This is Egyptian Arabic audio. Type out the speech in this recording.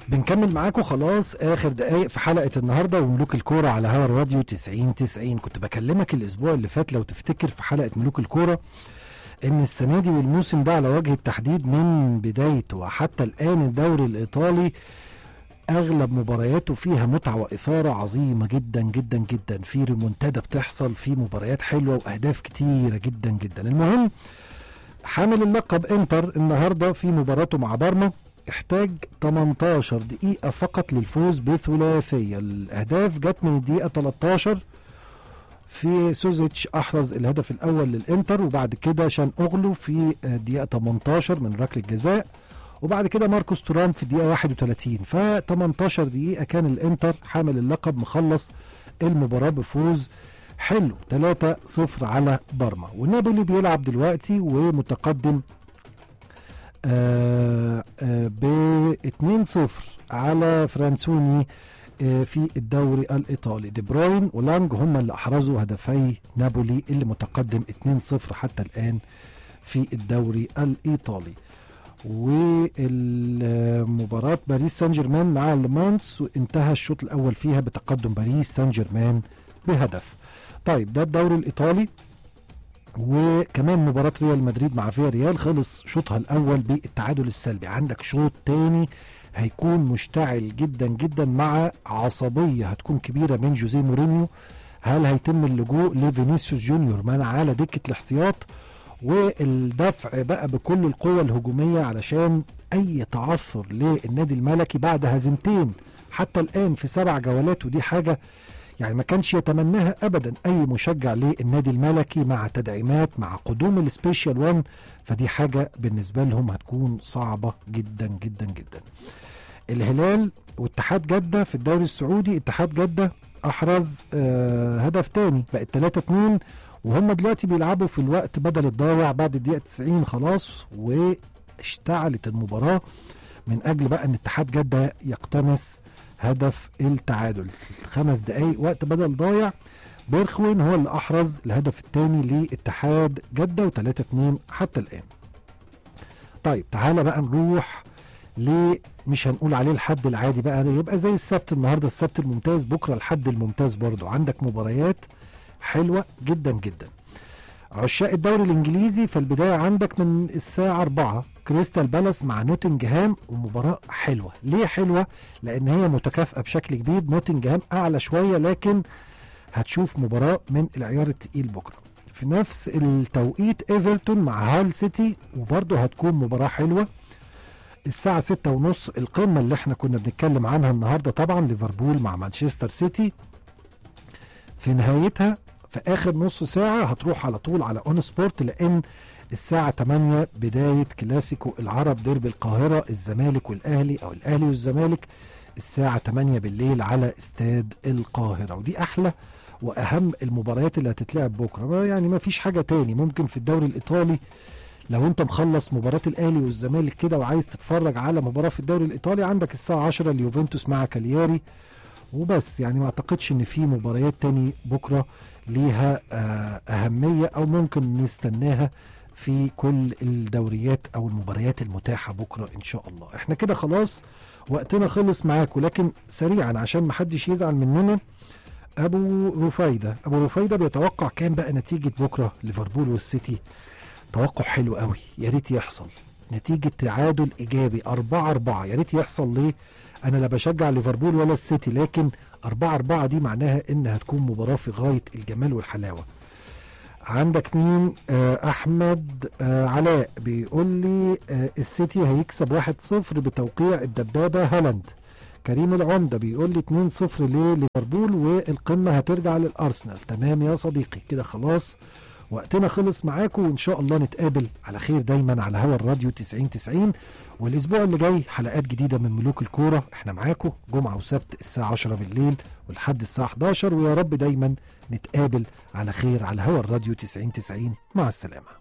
بنكمل معاكم خلاص اخر دقايق في حلقه النهارده وملوك الكوره على هوا الراديو 90 90 كنت بكلمك الاسبوع اللي فات لو تفتكر في حلقه ملوك الكوره ان السنه دي والموسم ده على وجه التحديد من بدايته وحتى الان الدوري الايطالي اغلب مبارياته فيها متعه واثاره عظيمه جدا جدا جدا في ريمونتادا بتحصل في مباريات حلوه واهداف كتيره جدا جدا المهم حامل اللقب انتر النهارده في مباراته مع بارما احتاج 18 دقيقة فقط للفوز بثلاثية الأهداف جت من الدقيقة 13 في سوزيتش أحرز الهدف الأول للإنتر وبعد كده شان أغلو في الدقيقة 18 من ركلة جزاء وبعد كده ماركوس تورام في الدقيقة 31 ف 18 دقيقة كان الإنتر حامل اللقب مخلص المباراة بفوز حلو 3-0 على بارما والنابولي بيلعب دلوقتي ومتقدم ب 2-0 على فرانسوني آه في الدوري الايطالي دي بروين ولانج هم اللي احرزوا هدفي نابولي اللي متقدم 2-0 حتى الان في الدوري الايطالي والمباراة باريس سان جيرمان مع المانس وانتهى الشوط الاول فيها بتقدم باريس سان جيرمان بهدف طيب ده الدوري الايطالي وكمان مباراة ريال مدريد مع فيا ريال خلص شوطها الأول بالتعادل السلبي عندك شوط تاني هيكون مشتعل جدا جدا مع عصبية هتكون كبيرة من جوزيه مورينيو هل هيتم اللجوء لفينيسيوس جونيور من على دكة الاحتياط والدفع بقى بكل القوة الهجومية علشان أي تعثر للنادي الملكي بعد هزيمتين حتى الآن في سبع جولات ودي حاجة يعني ما كانش يتمناها ابدا اي مشجع للنادي الملكي مع تدعيمات مع قدوم السبيشال 1 فدي حاجه بالنسبه لهم هتكون صعبه جدا جدا جدا. الهلال واتحاد جده في الدوري السعودي اتحاد جده احرز آه هدف تاني بقت 3 2 وهم دلوقتي بيلعبوا في الوقت بدل الضايع بعد الدقيقه 90 خلاص واشتعلت المباراه من اجل بقى ان اتحاد جده يقتنص هدف التعادل خمس دقايق وقت بدل ضايع بيرخوين هو اللي احرز الهدف الثاني لاتحاد جده و3 2 حتى الان طيب تعالى بقى نروح ل مش هنقول عليه الحد العادي بقى يبقى زي السبت النهارده السبت الممتاز بكره الحد الممتاز برضو عندك مباريات حلوه جدا جدا عشاق الدوري الانجليزي فالبدايه عندك من الساعه 4 كريستال بالاس مع نوتنجهام ومباراه حلوه ليه حلوه لان هي متكافئه بشكل كبير نوتنجهام اعلى شويه لكن هتشوف مباراه من العيار التقيل بكره في نفس التوقيت ايفرتون مع هال سيتي وبرضه هتكون مباراه حلوه الساعة ستة ونص القمة اللي احنا كنا بنتكلم عنها النهاردة طبعا ليفربول مع مانشستر سيتي في نهايتها في اخر نص ساعة هتروح على طول على اون سبورت لان الساعة 8 بداية كلاسيكو العرب ديربي القاهرة الزمالك والأهلي أو الأهلي والزمالك الساعة 8 بالليل على استاد القاهرة ودي أحلى وأهم المباريات اللي هتتلعب بكرة يعني ما فيش حاجة تاني ممكن في الدوري الإيطالي لو انت مخلص مباراة الأهلي والزمالك كده وعايز تتفرج على مباراة في الدوري الإيطالي عندك الساعة 10 اليوفنتوس مع كالياري وبس يعني ما اعتقدش ان في مباريات تاني بكرة ليها أهمية أو ممكن نستناها في كل الدوريات او المباريات المتاحه بكره ان شاء الله احنا كده خلاص وقتنا خلص معاكم لكن سريعا عشان ما حدش يزعل مننا ابو رفايده ابو رفايده بيتوقع كام بقى نتيجه بكره ليفربول والسيتي توقع حلو قوي يا ريت يحصل نتيجه تعادل ايجابي 4 4 يا ريت يحصل ليه انا لا بشجع ليفربول ولا السيتي لكن 4 4 دي معناها ان هتكون مباراه في غايه الجمال والحلاوه عندك مين آه احمد آه علاء بيقول لي آه السيتي هيكسب 1-0 بتوقيع الدبابه هالاند كريم العمده بيقول لي 2-0 لليفربول والقمه هترجع للارسنال تمام يا صديقي كده خلاص وقتنا خلص معاكم وان شاء الله نتقابل على خير دايما على هوا الراديو 90 90 والاسبوع اللي جاي حلقات جديده من ملوك الكوره احنا معاكم جمعه وسبت الساعه 10 بالليل ولحد الساعه 11 ويا رب دايما نتقابل على خير على هوا الراديو 90 90 مع السلامه